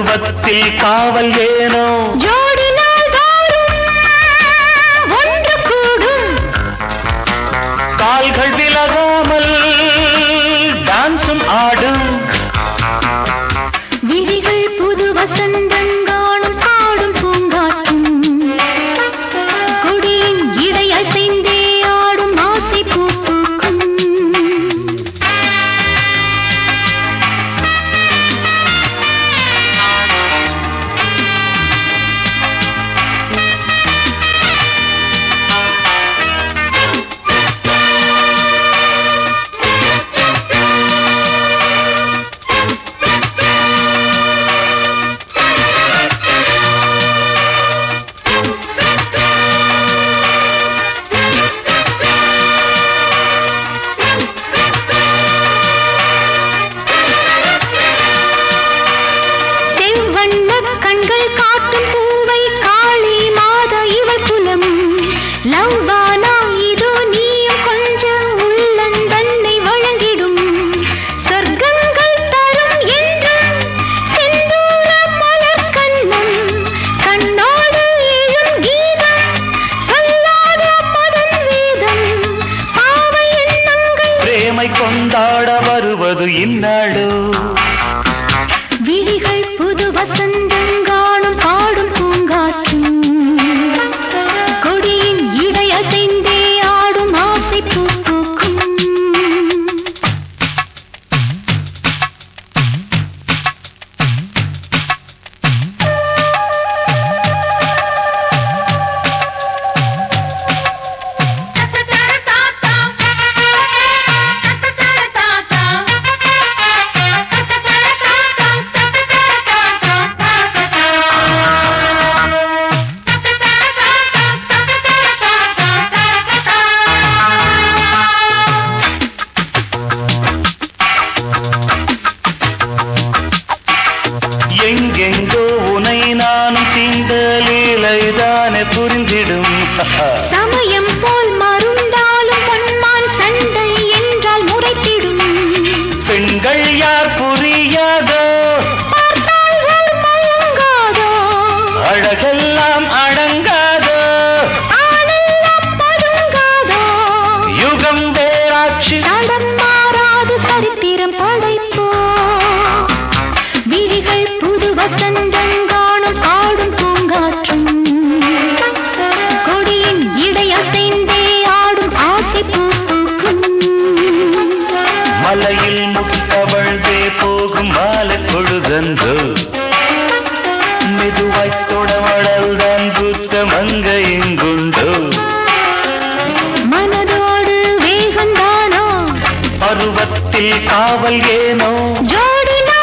பருவத்தில் காவல் ஏனோ ஜோடி நாள் தோறும் ஒன்று கூடும் கால்கள் விலகாமல் டான்ஸும் ஆடும் விழிகள் புது வசந்தம் காணும் பாடும் பூங்காற்றும் கொடியின் இடை அசைந்தே ஆடும் ஆசை பூ பூக்கும் செவ்வண்ண கண்கள் காட்டும் பூவை காளி மாத இவள் குலம் லவ்வானா இதோ நீயும் கொஞ்சம் உள்ளந்தன்னை வழங்கிடும் சொர்க்கங்கள் தரும் என்றும் செந்தூர மலர் கண்ணம் கண்ணோடு எழும் கீதம் சொல்லாத பதம் வேதம் பாவை எண்ணங்கள் பிரேமை கொண்டாட வருவது இந்நாடு விழிகள் புது வசந்தம் காணும் பாடும் பூங்காற்றும் கொடியின் இடை அசைந்தே ஆடும் ஆசை பூ பூக்கும் எங்கெங்கோ உனை நானும் தீண்ட லீலைதானே புரிந்திடும் சமயம் போல் மருந்தாலும் பொன்மான் சண்டை என்றால் முறைத்திடும் பெண்கள் யார் புரியாதோ பார்த்தால் ஓர் மயங்காதோ அழகெல்லாம் அடங்காதோ ஆனெல்லாம் பதுங்காதோ யுகம் வேறாச்சு தடம் மாறாது சரித்திரம் படைப்போ விழிகள் புது வசந்தம் காணும் ஆடும் பூங்காற்றும் கொடியின் இடை அசைந்தே ஆடும் ஆசை பூ பூக்கும் மலையில் முட்டவழ்ந்தே போகும் மாலை பொழுதன்றோ மெதுவாய் தொடவடல்தான் புத்த மங்கை எங்குண்டோ மனதோடு வேகந்தானோ பருவத்தில் காவல் ஏனோ ஜோடி